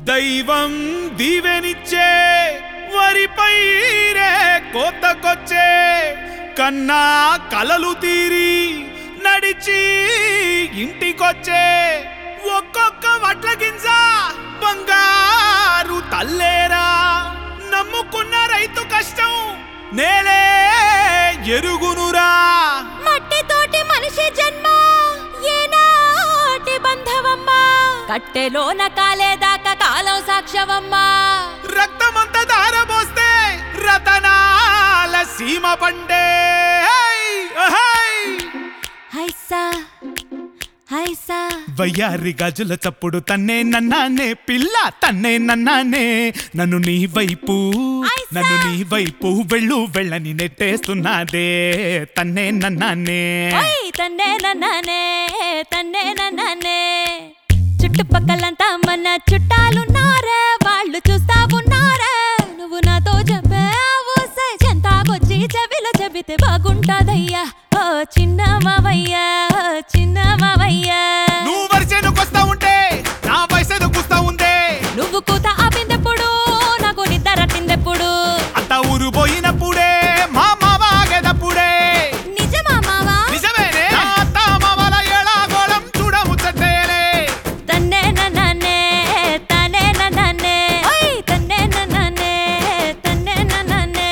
దైవం దీవెనిచ్చే వరిపై రే కోతకొచ్చే కన్నా కలలు తీరి నడిచి ఇంటికొచ్చే ఒక్కొక్క వడ్ల గింజ బంగారు తల్లేరా నమ్ముకున్న రైతు కష్టం నేలే ఎరుగునురా మట్టితోటి మనిషి జన్మ ఏనాటి బంధవమ్మా కట్టెలోన కాలేదాకా కాలం సాక్ష్యవమ్మా రక్తమంతా దారబోస్తే రతనాల సీమ పండే హై, హై. హైసా హైసా వయ్యారి గాజుల చప్పుడు తన్నే నన్నానే పిల్ల తన్నే నన్నానే నన్ను నీ వైపు ఐసా! నన్ను నీ వైపు వెళ్ళు వెళ్ళని నెట్టేస్తున్నదే తన్నే నన్నానే ఓయ్ తన్నే నన్ననే తన్నే నన్ననే చుట్టుపక్కలంతా మన చుట్టాలున్నారే వాళ్ళు చూస్తా ఉన్నారే నువ్వు నాతో చెప్పావు చెంతాకొచ్చి చెవిలో చెబితే బాగుంటాదయ్యా ఓ చిన్న మావయ్యా ఓ చిన్న మావయ్యా నువ్వు వరిసేనుకొస్తా ఉంటే నా వయసు కూస్తా ఉందే నువ్వు కూత ఆపిందెప్పుడు నాకు నిద్ర రట్టిందెప్పుడు అంతా ఊరు పోయినప్పుడే మా మావాగేదప్పుడే నిజమా మావా నిజమేనే నా అత్త మావల ఏడాగోళం చూడముచ్చటేలే తన్నే నన్ననే తనే నన్ననే ఓయ్ తన్నే నన్ననే తన్నే నన్ననే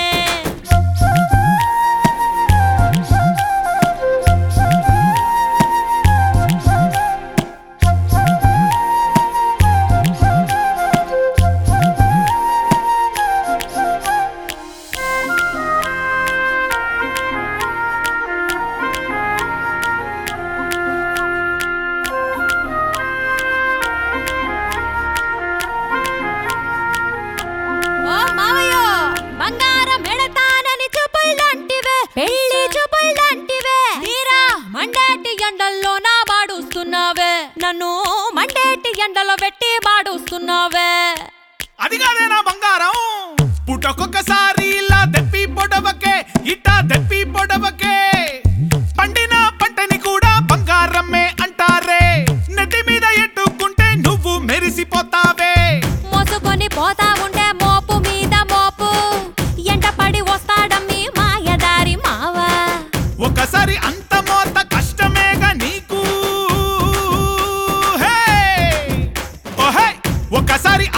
ఓ మావయ్యో బంగారం ఎడతానని చూపుల్లాంటివే పెళ్లి చూపుల్లాంటివే తీరా మండేటి ఎండల్లో నా బాడుస్తున్నావే నన్ను మండేటి ఎండలో పెట్టి బాడుస్తున్నావే అది కాదే నా బంగారం పుట్టొక్కొక్కసారి ఇలా దెప్పి పొడవకే ఇట్టా దెప్పి పొడవకే పండిన పంటని కూడా బంగారమే అంటారే నెత్తి మీద ఎట్టుకుంటే నువ్వు మెరిసిపోతావే మోసుకొని పోతా ఉంటే మోపు మీద మోపు ఎంట పడి వస్తాడమ్మి మాయదారి మావా ఒకసారి అంత మోత కష్టమేగా నీకు హే! ఓ హే! ఒకసారి